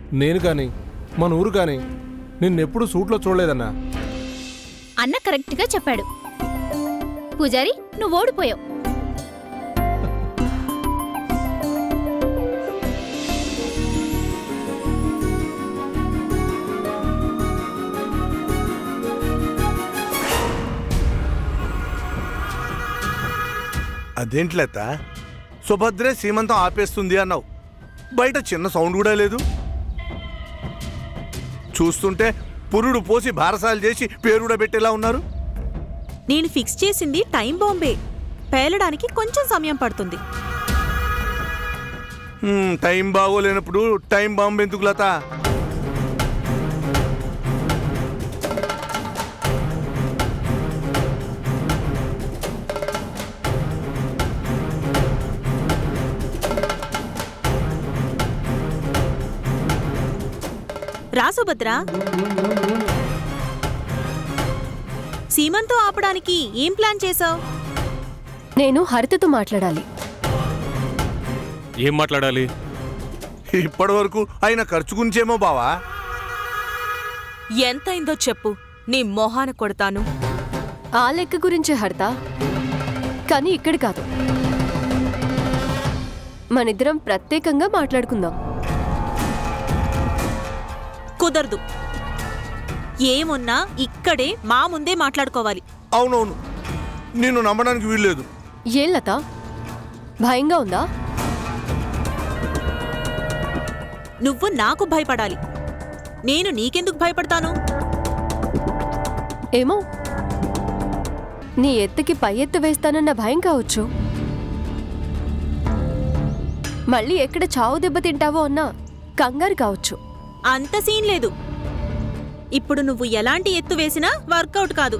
నేను కానీ మన ఊరు కానీ నిన్నెప్పుడు సూట్లో చూడలేదన్నా అన్న కరెక్ట్గా చెప్పాడు పూజారి నువ్వు ఓడిపోయావు అదేంటి లత సుభద్రే సీమంతం ఆపేస్తుంది అన్నావు బయట చిన్న సౌండ్ కూడా లేదు చూస్తుంటే పురుడు పోసి భారసాలు చేసి పేరు కూడా పెట్టేలా ఉన్నారు నేను ఫిక్స్ చేసింది టైం బాంబే పేలడానికి కొంచెం సమయం పడుతుంది హ్మ్, టైం బాగోలేనప్పుడు టైం బాంబు ఎందుకు లత రా సుభద్ర సీమంతో ఆపడానికి ఏం ప్లాన్ చేసావు నేను హరితతో మాట్లాడాలి ఏం మాట్లాడాలి ఇప్పటి వరకు ఆయన ఖర్చు గురించేమో బావా ఎంతైందో చెప్పు నీ మొహాన కొడతాను ఆ లెక్క గురించే హరిత కానీ ఇక్కడ కాదు మనిద్దరం ప్రత్యేకంగా మాట్లాడుకుందాం కుదరదు ఏమున్నా ఇక్కడే మా ముందే మాట్లాడుకోవాలి అవునవును నిన్ను నమ్మడానికి వీల్లేదు ఏం లత భయంగా ఉందా నువ్వు నాకు భయపడాలి నేను నీకెందుకు భయపడతాను ఏమో నీ ఎత్తుకి పై ఎత్తు వేస్తానన్న భయం కావచ్చు మళ్ళీ ఎక్కడ చావు దెబ్బ తింటావో అన్న కంగారు కావచ్చు అంత సీన్ లేదు ఇప్పుడు నువ్వు ఎలాంటి ఎత్తు వేసినా వర్కౌట్ కాదు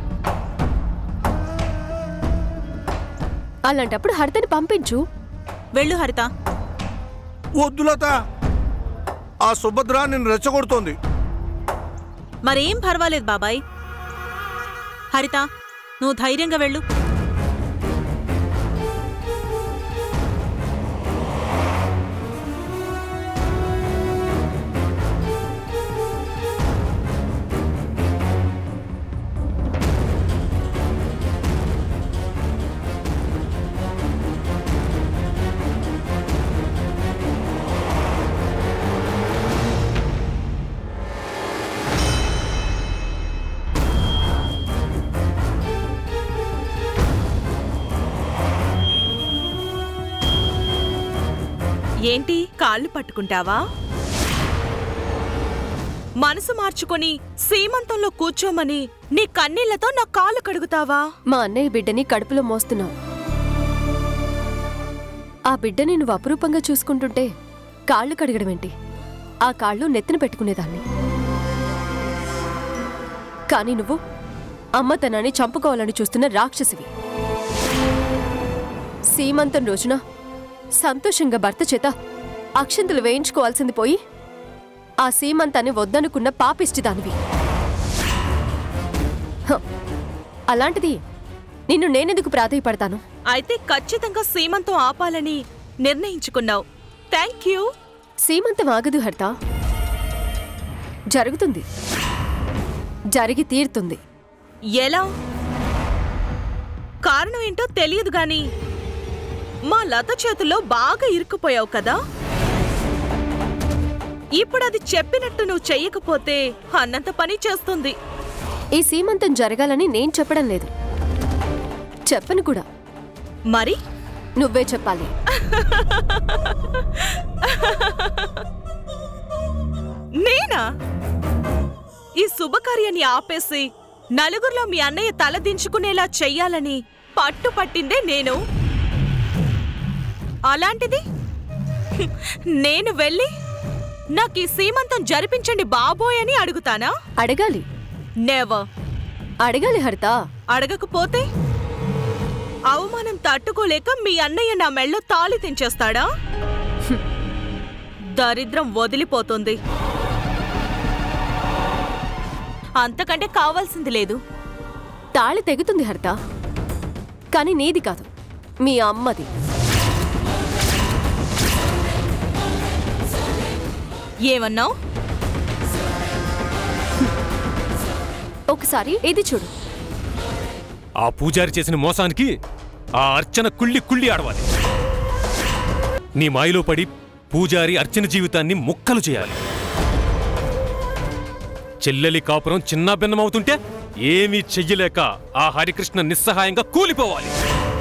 అలాంటప్పుడు హరితని పంపించు వెళ్ళు హరిత వద్దు లత ఆ సుభద్ర నిన్ను రెచ్చగొడుతోంది మరేం పర్వాలేదు బాబాయ్ హరిత నువ్వు ధైర్యంగా వెళ్ళు ఏంటి కాళ్ళు పట్టుకుంటావా మనసు మార్చుకొని సీమంతంలో కూర్చోమని నీ కన్నీళ్లతో నా కాళ్ళు కడుగుతావా మా అన్నయ్య బిడ్డని కడుపులో మోస్తున్నావు ఆ బిడ్డని నువ్వు అపురూపంగా చూసుకుంటుంటే కాళ్ళు కడగడమేంటి ఆ కాళ్ళు నెత్తిన పెట్టుకునేదాన్ని కానీ నువ్వు అమ్మతనాన్ని చంపుకోవాలని చూస్తున్న రాక్షసివి సీమంతం రోజున సంతోషంగా భర్త చేత అక్షంతలు వేయించుకోవాల్సింది పోయి ఆ సీమంతాన్ని వద్దనుకున్న పాపిష్టిదానివి హ, అలాంటిది నిన్ను నేనెందుకు ప్రాధాయపడతాను అయితే ఖచ్చితంగా సీమంతం ఆపాలని నిర్ణయించుకున్నావు థ్యాంక్ యూ సీమంతం ఆగదు హర్త జరుగుతుంది జరిగి తీరుతుంది ఎలా కారణం ఏంటో తెలియదు గాని మా లత చేతుల్లో బాగా ఇరుక్కుపోయావు కదా ఇప్పుడు అది చెప్పినట్టు నువ్వు చెయ్యకపోతే అన్నంత పని చేస్తుంది ఈ సీమంతం జరగాలని నేను చెప్పడం లేదు చెప్పను కూడా మరి నువ్వే చెప్పాలి నేనా ఈ శుభకార్యాన్ని ఆపేసి నలుగురిలో మీ అన్నయ్య తల దించుకునేలా చెయ్యాలని పట్టు పట్టిందే నేను అలాంటిది హ్మ్, నేను వెళ్ళి నాకు ఈ సీమంతం జరిపించండి బాబోయ్ అని అడుగుతానా అడగాలి నెవర్ అడగాలి హరిత అడగకపోతే అవమానం తట్టుకోలేక మీ అన్నయ్య నా మెళ్ళో తాళి తెంచేస్తాడా హ్మ్. దరిద్రం వదిలిపోతుంది అంతకంటే కావాల్సింది లేదు తాళి తెగుతుంది హరిత కానీ నీది కాదు మీ అమ్మది ఏమన్నావు ఒకసారి ఇది చూడు ఆ పూజారి చేసిన మోసానికి ఆ అర్చన కుళ్ళి కుళ్ళి ఆడవాలి నీ మాయలో పడి పూజారి అర్చన జీవితాన్ని ముక్కలు చేయాలి చెల్లెలి కాపురం చిన్న భిన్నమవుతుంటే ఏమీ చెయ్యలేక ఆ హరికృష్ణ నిస్సహాయంగా కూలిపోవాలి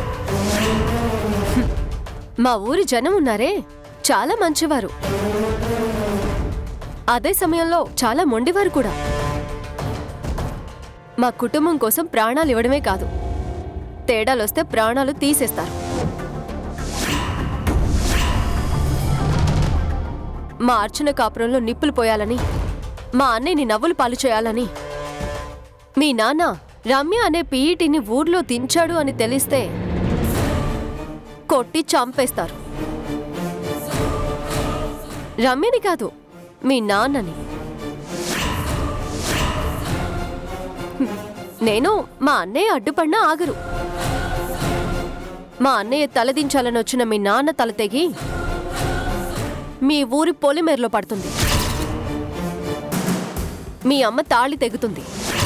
మా ఊరి జనం ఉన్నారే చాలా మంచివారు అదే సమయంలో చాలా మొండివారు కూడా మా కుటుంబం కోసం ప్రాణాలు ఇవ్వడమే కాదు తేడాలొస్తే ప్రాణాలు తీసేస్తారు మా అర్చన కాపురంలో నిప్పులు పోయాలని మా అన్నయ్యని నవ్వులు పాలు చేయాలని మీ నాన్న రమ్య అనే పీఈటీని ఊర్లో దించాడు అని తెలిస్తే కొట్టి చంపేస్తారు రమ్యని కాదు మీ నాన్నని హ్మ్. నేను మా అన్నయ్య అడ్డుపడినా ఆగరు మా అన్నయ్య తలదించాలని వచ్చిన మీ నాన్న తల తెగి మీ ఊరి పొలిమేరలో పడుతుంది మీ అమ్మ తాళి తెగుతుంది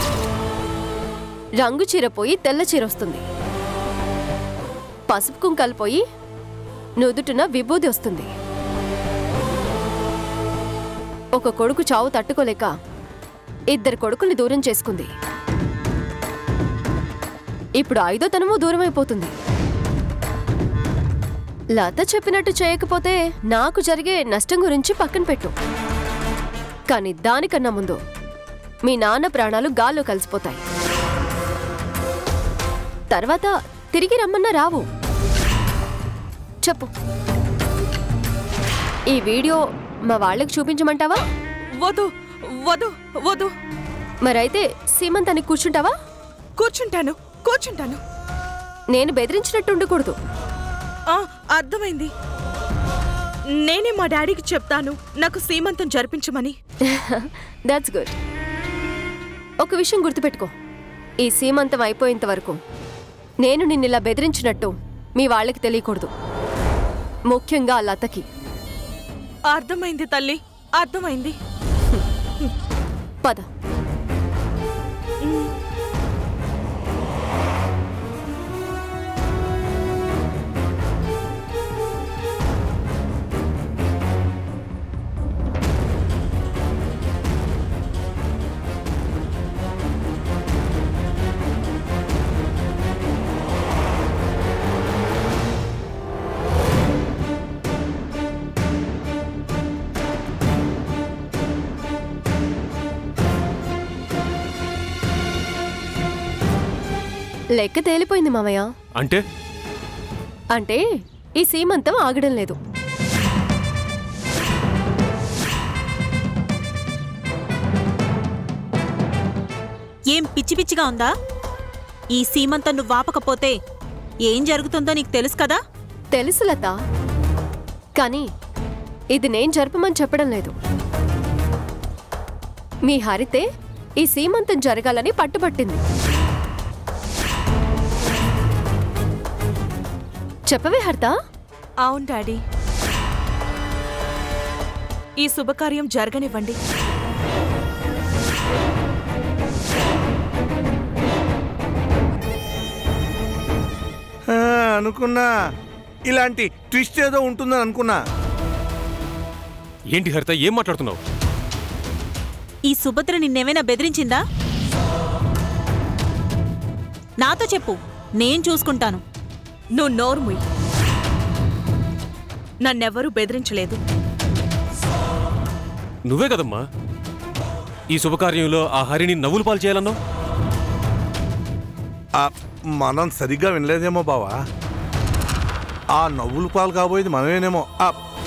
రంగు చీర పోయి తెల్ల చీర వస్తుంది పసుపు కుంకాలు పోయి నుదుటిన విభూది వస్తుంది ఒక కొడుకు చావు తట్టుకోలేక ఇద్దరు కొడుకుల్ని దూరం చేసుకుంది ఇప్పుడు ఐదో తనము దూరం అయిపోతుంది లత చెప్పినట్టు చేయకపోతే నాకు జరిగే నష్టం గురించి పక్కన పెట్టు కానీ దానికన్నా ముందు మీ నాన్న ప్రాణాలు గాల్లో కలిసిపోతాయి తర్వాత తిరిగి రమ్మన్నా రావు చెప్పు ఈ వీడియో మా వాళ్ళకి చూపించమంటావా వదు వదు వదు మరైతే సీమంతానికి కూర్చుంటావా కూర్చుంటాను కూర్చుంటాను నేను బెదిరించినట్టు ఉండకూడదు ఆ, అర్థమైంది నేనే మా డాడీకి చెప్తాను నాకు సీమంతం జరిపించమని దాట్స్ గుడ్ ఒక విషయం గుర్తుపెట్టుకో ఈ సీమంతం అయిపోయేంత వరకు నేను నిన్నిలా బెదిరించినట్టు మీ వాళ్ళకి తెలియకూడదు ముఖ్యంగా ఆ లతకి అర్థమైంది తల్లి అర్థమైంది పద లెక్క తేలిపోయింది మామయ్య అంటే అంటే ఈ సీమంతం ఆగడం లేదు ఏం పిచ్చి పిచ్చిగా ఉందా ఈ సీమంతం నువ్వు వాపకపోతే ఏం జరుగుతుందో నీకు తెలుసు కదా తెలుసు లత కానీ ఇది నేను జరపమని చెప్పడం లేదు మీ హరితే ఈ సీమంతం జరగాలని పట్టుబట్టింది చెప్పవే హరిత అవును డాడీ ఈ శుభకార్యం జరగనివ్వండి ఆ, అనుకున్నా ఇలాంటి ట్విస్ట్ ఏదో ఉంటుందని అనుకున్నా ఏంటి హరిత ఏం మాట్లాడుతున్నావు ఈ సుభద్ర నిన్నేమైనా బెదిరించిందా నాతో చెప్పు నేను చూసుకుంటాను నువ్వు నోర్ముయ్ నన్నెవ్వరూ బెదిరించలేదు నువ్వే కదమ్మా ఈ శుభకార్యంలో ఆ హరిని నవ్వులు పాలు చేయాలన్నావు ఆ, మనం సరిగ్గా వినలేదేమో బావా ఆ నవ్వులు పాలు కాబోయేది మనమేనేమో ఆ,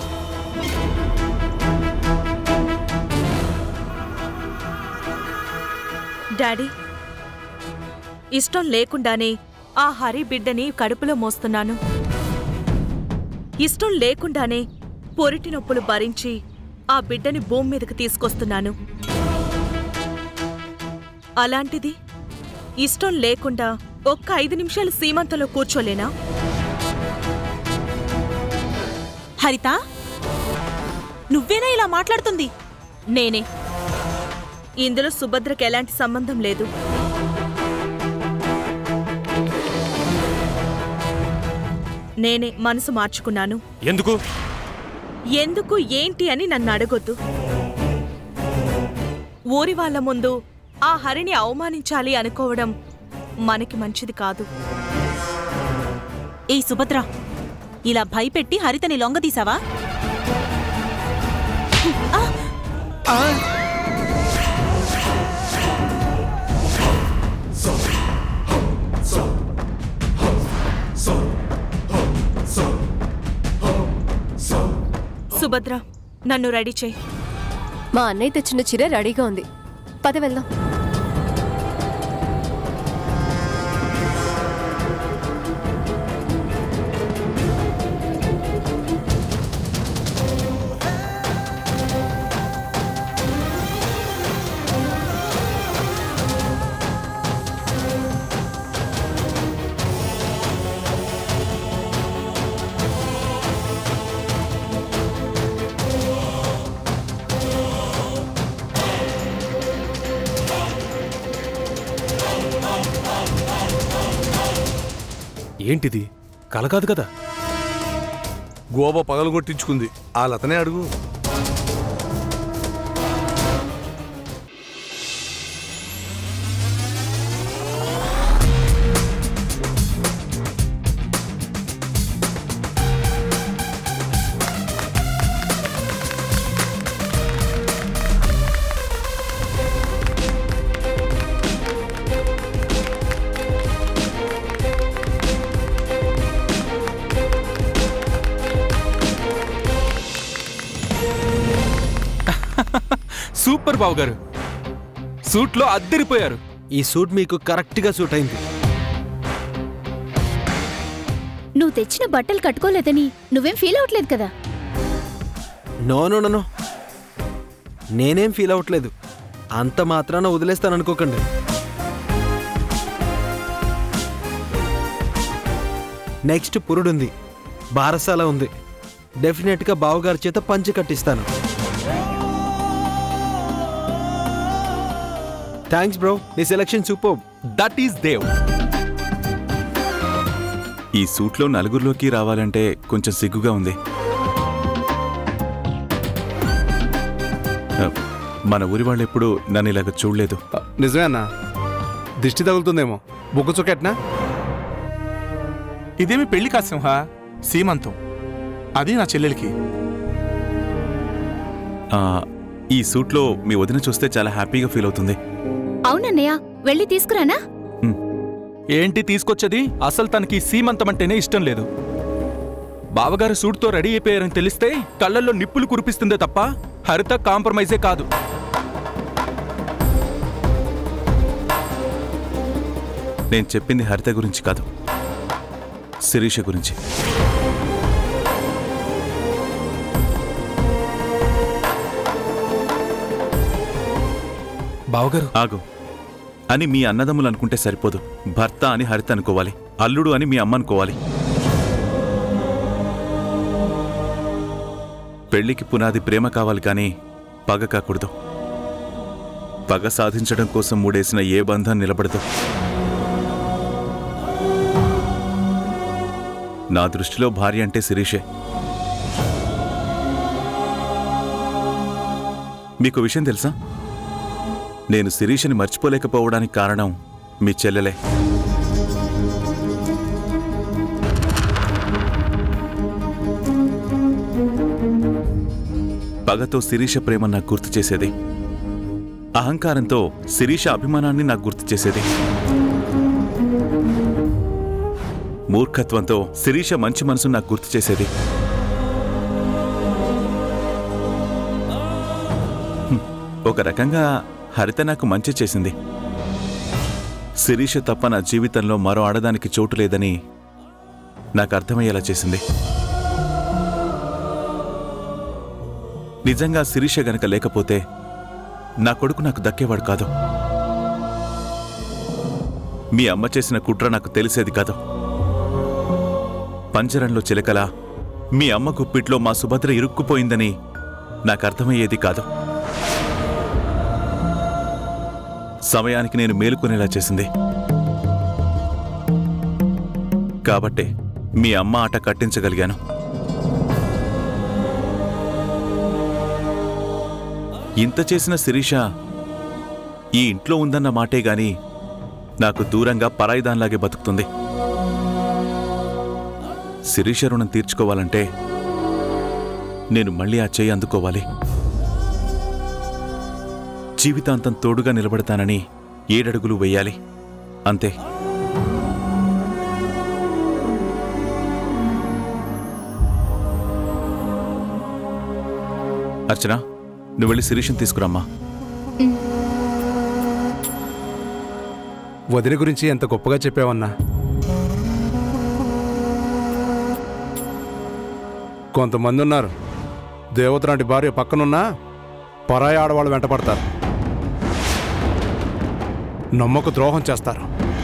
డాడీ ఇష్టం లేకుండానే ఆ హరి బిడ్డని కడుపులో మోస్తున్నాను ఇష్టం లేకుండానే పొరిటి నొప్పులు భరించి ఆ బిడ్డని భూమి మీదకి తీసుకొస్తున్నాను అలాంటిది ఇష్టం లేకుండా ఒక్క ఐదు నిమిషాలు సీమంతంలో కూర్చోలేనా హరిత నువ్వేనా ఇలా మాట్లాడుతుంది నేనే ఇందులో సుభద్రకి ఎలాంటి సంబంధం లేదు నేనే మనసు మార్చుకున్నాను ఎందుకు ఎందుకు ఏంటి అని నన్ను అడగొద్దు ఊరి వాళ్ళ ముందు ఆ హరిని అవమానించాలి అనుకోవడం మనకి మంచిది కాదు ఏ సుభద్ర ఇలా భయపెట్టి హరితని లొంగదీసావా సుభద్ర నన్ను రెడీ చేయి మా అన్నయ్య తెచ్చిన చీర రెడీగా ఉంది పద వెళ్దాం ఏంటిది కల కాదు కదా గోబ పగలగొట్టించుకుంది ఆ లతనే అడుగు సూపర్ బావు గారు సూట్లో అద్దరిపోయారు ఈ సూట్ మీకు కరెక్ట్గా సూట్ అయింది నువ్వు తెచ్చిన బట్టలు కట్టుకోలేదని నువ్వేం ఫీల్ అవ్వట్లేదు కదా నో నో నో, నో నేనేం ఫీల్ అవ్వట్లేదు అంత మాత్రాన వదిలేస్తాను అనుకోకండి నెక్స్ట్ పురుడుంది బారసాల ఉంది డెఫినెట్గా బావగారి చేత పంచి కట్టిస్తాను థ్యాంక్స్ బ్రో నీ selection super that is Dev ఈ సూట్లో నలుగురిలోకి రావాలంటే కొంచెం సిగ్గుగా ఉంది ఆ, మన ఊరి వాళ్ళు ఎప్పుడు నన్ను ఇలాగ చూడలేదు నిజమే అన్నా దిష్టి తగులుతుందేమో బుగ్గ చుకెట్నా ఇదేమి పెళ్లి కాదు సింహ సీమంతం అది నా చెల్లెలికి ఆ, ఈ సూట్లో మీ వదిన చూస్తే చాలా హ్యాపీగా ఫీల్ అవుతుంది అవునన్నయ్య వెళ్ళి తీసుకురానా ఏంటి తీసుకొచ్చేది అసలు తనకి సీమంతం అంటేనే ఇష్టం లేదు బావగారు సూట్తో రెడీ అయిపోయారని తెలిస్తే కళ్ళల్లో నిప్పులు కురిపిస్తుందే తప్ప హరిత కాంప్రమైజే కాదు నేను చెప్పింది హరిత గురించి కాదు శిరీష గురించి బావగారు ఆగు అని మీ అన్నదమ్ములు అనుకుంటే సరిపోదు భర్త అని హరిత అనుకోవాలి అల్లుడు అని మీ అమ్మ అనుకోవాలి పెళ్లికి పునాది ప్రేమ కావాలి కానీ పగ కాకూడదు పగ సాధించడం కోసం మూడేసిన ఏ బంధం నిలబడదు నా దృష్టిలో భార్య అంటే శిరీషే మీకు విషయం తెలుసా నేను శిరీషని మర్చిపోలేకపోవడానికి కారణం మీ చెల్లెలే పగతో శిరీష ప్రేమ నాకు గుర్తు చేసేది అహంకారంతో శిరీష అభిమానాన్ని నాకు గుర్తు చేసేది మూర్ఖత్వంతో శిరీష మంచి మనసు నాకు గుర్తు చేసేది హ్మ్. ఒక రకంగా హరిత నాకు మంచి చేసింది శిరీష తప్ప నా జీవితంలో మరో ఆడదానికి చోటు లేదని నాకు అర్థమయ్యేలా చేసింది నిజంగా శిరీష గనక లేకపోతే నా కొడుకు నాకు దక్కేవాడు కాదు మీ అమ్మ చేసిన కుట్ర నాకు తెలిసేది కాదు పంజరంలో చిలకలా మీ అమ్మ గుప్పిట్లో మా సుభద్ర ఇరుక్కుపోయిందని నాకు అర్థమయ్యేది కాదు సమయానికి నేను మేలుకునేలా చేసింది కాబట్టే మీ అమ్మ ఆట కట్టించగలిగాను ఇంత చేసిన శిరీష ఈ ఇంట్లో ఉందన్న మాటే గాని నాకు దూరంగా పరాయిదాన్లాగే బతుకుతుంది శిరీష రుణం తీర్చుకోవాలంటే నేను మళ్ళీ ఆ చేయి అందుకోవాలి జీవితాంతం తోడుగా నిలబడతానని ఏడడుగులు వెయ్యాలి అంతే అర్చన నువ్వు వెళ్ళి శిరీషం తీసుకురమ్మా వదిన గురించి ఎంత గొప్పగా చెప్పావన్నా కొంతమంది ఉన్నారు దేవత లాంటి భార్య పక్కనున్నా పరాయి ఆడవాళ్ళు వెంటపడతారు నమ్మకు ద్రోహం చేస్తారు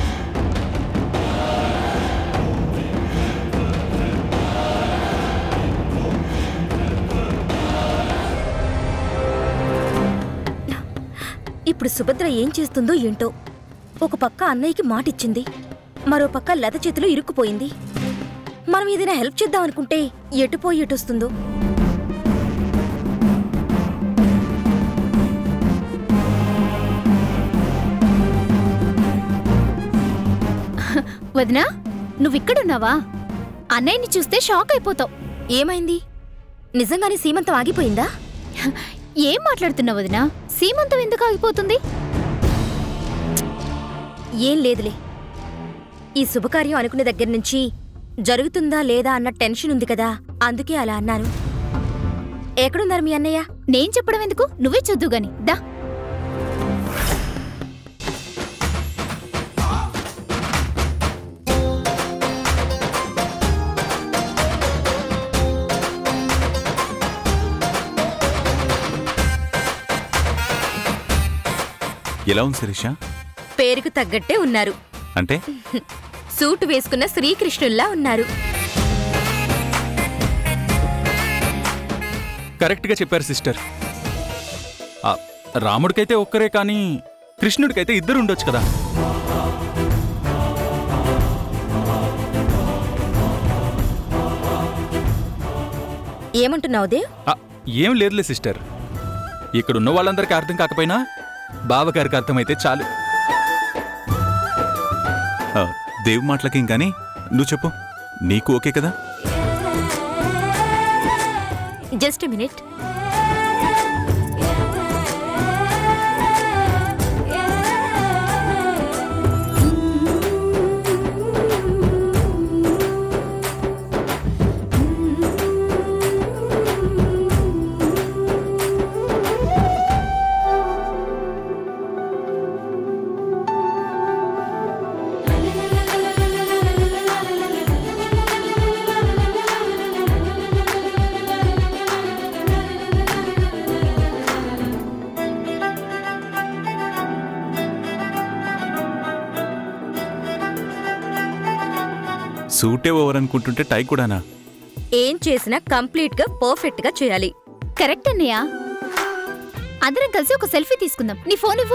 ఇప్పుడు సుభద్ర ఏం చేస్తుందో ఏంటో ఒక పక్క అన్నయ్యకి మాటిచ్చింది మరో పక్క లత చేతిలో ఇరుక్కుపోయింది మనం ఏదైనా హెల్ప్ చేద్దాం అనుకుంటే ఎటు పోయి ఎటొస్తుందో వదినా నువ్విక్కడున్నావా అన్నయ్యని చూస్తే షాక్ అయిపోతావు ఏమైంది నిజంగానే సీమంతం ఆగిపోయిందా ఏం మాట్లాడుతున్నావు వదినా సీమంతం ఎందుకు ఆగిపోతుంది ఏం లేదులే ఈ శుభకార్యం అనుకునే దగ్గర నుంచి జరుగుతుందా లేదా అన్న టెన్షన్ ఉంది కదా అందుకే అలా అన్నాను ఎక్కడున్నారు మీ అన్నయ్య నేను చెప్పడం ఎందుకు నువ్వే చూద్దు గాని దా ఎలా ఉంది శిరీష పేరుకు తగ్గట్టే ఉన్నారు అంటే సూటు వేసుకున్న శ్రీకృష్ణుల్లా ఉన్నారు కరెక్ట్గా చెప్పారు సిస్టర్ ఆ, రాముడికైతే ఒక్కరే కానీ కృష్ణుడికైతే ఇద్దరు ఉండొచ్చు కదా ఏమంటున్నావు దేవ్ ఆ, ఏం లేదులే సిస్టర్ ఇక్కడున్న వాళ్ళందరికీ అర్థం కాకపోయినా బావగారికి అర్థమైతే చాలు ఆ, దేవ్ మాటలకేం కానీ నువ్వు చెప్పు నీకు ఓకే కదా జస్ట్ మినిట్ సూటే ఓవర్ అనుకుంటుంటే టై కూడానా ఏం చేసినా కంప్లీట్ గా పర్ఫెక్ట్ గా చేయాలి కరెక్ట్ అన్నయ్య అందరం కలిసి ఒక సెల్ఫీ తీసుకుందాం నీ ఫోన్ ఇవ్వు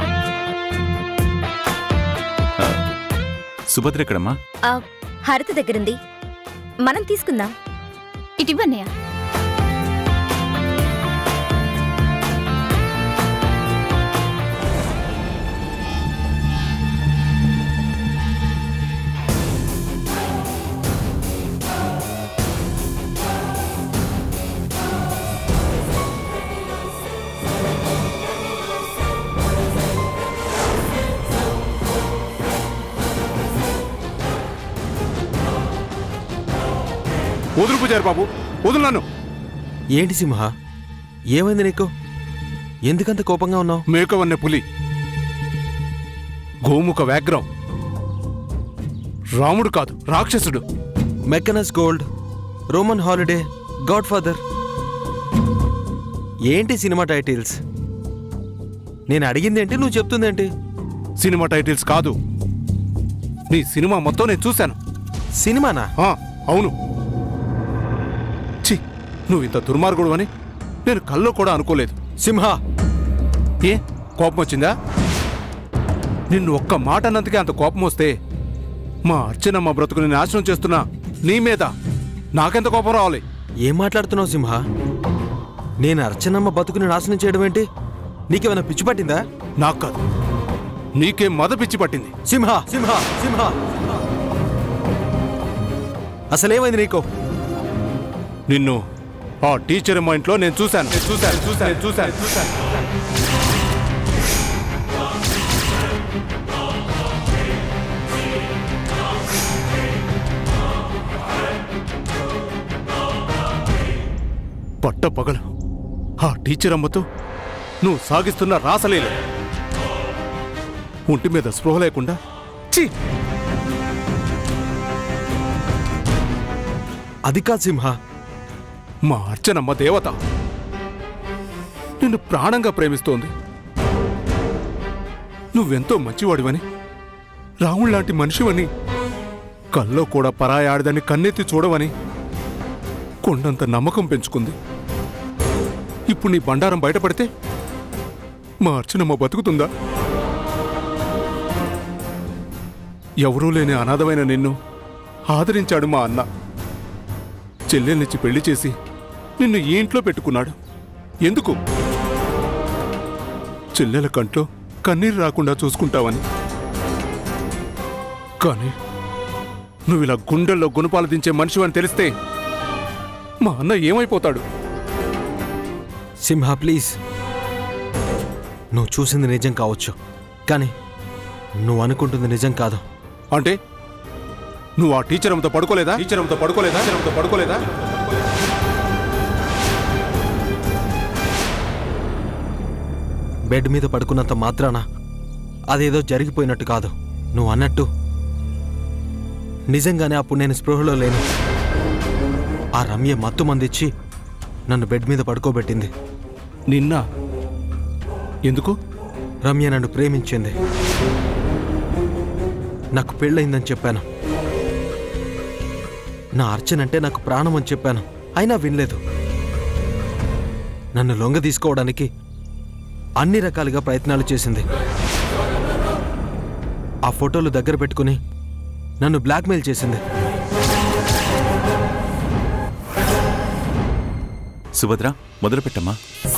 సుభద్ర ఎక్కడమ్మా ఆ, హరిత దగ్గరుంది మనం తీసుకుందాం ఇటు ఇవ్వన్నయ్య వదులు పూజారి బాబు వదులు నన్ను ఏంటి సింహ ఏమైంది నీకు ఎందుకంత కోపంగా ఉన్నావు మేకవన్నె పులి గోముఖ వ్యాఘ్రం రాముడు కాదు రాక్షసుడు Mackenna's gold Roman holiday godfather ఏంటి సినిమా టైటిల్స్ నేను అడిగిందేంటి నువ్వు చెప్తుందేంటి సినిమా టైటిల్స్ కాదు నీ సినిమా మొత్తం నేను చూశాను సినిమానా ఆ, అవును ఛీ నువ్వు ఇంత దుర్మార్గుడు అని నేను కల్లో కూడా అనుకోలేదు సింహ ఏ కోపం వచ్చిందా నిన్ను ఒక్క మాట అన్నందుకే అంత కోపం వస్తే మా అర్చనమ్మ బ్రతుకుని నాశనం చేస్తున్నా నీ మీద నాకెంత కోపం రావాలి ఏం మాట్లాడుతున్నావు సింహ నేను అర్చనమ్మ బతుకుని నాశనం చేయడం ఏంటి నీకేమైనా పిచ్చి పట్టిందా నాకు కాదు నీకే మద పిచ్చి పట్టింది సింహ సింహ సింహ అసలేమైంది నీకు నిన్ను ఆ టీచర్ మా ఇంట్లో నేను చూశాను నేను చూశాను చూశాను చూశాను చూశాను పట్ట పగలు ఆ టీచర్ అమ్మతో నువ్వు సాగిస్తున్న రాసలేదు ఒంటి మీద స్పృహ లేకుండా ఛీ అది కాదు సింహ మా అర్చనమ్మ దేవత నిన్ను ప్రాణంగా ప్రేమిస్తోంది నువ్వెంతో మంచివాడివని రాముళ్లాంటి మనిషివని కల్లో కూడా పరాయి ఆడదని కన్నెత్తి చూడవని కొండంత నమ్మకం పెంచుకుంది ఇప్పుడు నీ బండారం బయటపడితే మా అర్చనమ్మ బతుకుతుందా ఎవరూ లేని అనాథమైన నిన్ను ఆదరించాడు మా అన్న చెల్లెల్నిచ్చి పెళ్లి చేసి నిన్ను ఈ ఇంట్లో పెట్టుకున్నాడు ఎందుకు చెల్లెల కంట్లో కన్నీరు రాకుండా చూసుకుంటావని కానీ నువ్వు ఇలా గుండెల్లో గుణపాలు దించే మనిషివని తెలిస్తే మా అన్న ఏమైపోతాడు సింహ ప్లీజ్ నువ్వు చూసింది నిజం కావచ్చు కానీ నువ్వు అనుకుంటుంది నిజం కాదు అంటే నువ్వు ఆ టీచర్ అమ్మతో పడుకోలేదా టీచర్ అమ్మతో పడుకోలేదా టీచర్ అమ్మతో పడుకోలేదా బెడ్ మీద పడుకున్నంత మాత్రాన అదేదో జరిగిపోయినట్టు కాదు నువ్వు అన్నట్టు నిజంగానే అప్పుడు నేను స్పృహలో లేను ఆ రమ్య మత్తు మందిచ్చి నన్ను బెడ్ మీద పడుకోబెట్టింది నిన్న ఎందుకు రమ్య నన్ను ప్రేమించింది నాకు పెళ్ళయిందని చెప్పాను నా అర్చనంటే నాకు ప్రాణం అని చెప్పాను అయినా వినలేదు నన్ను లొంగ తీసుకోవడానికి అన్ని రకాలుగా ప్రయత్నాలు చేసింది ఆ ఫోటోలు దగ్గర పెట్టుకుని నన్ను బ్లాక్మెయిల్ చేసింది సుభద్ర మొదలుపెట్టమ్మా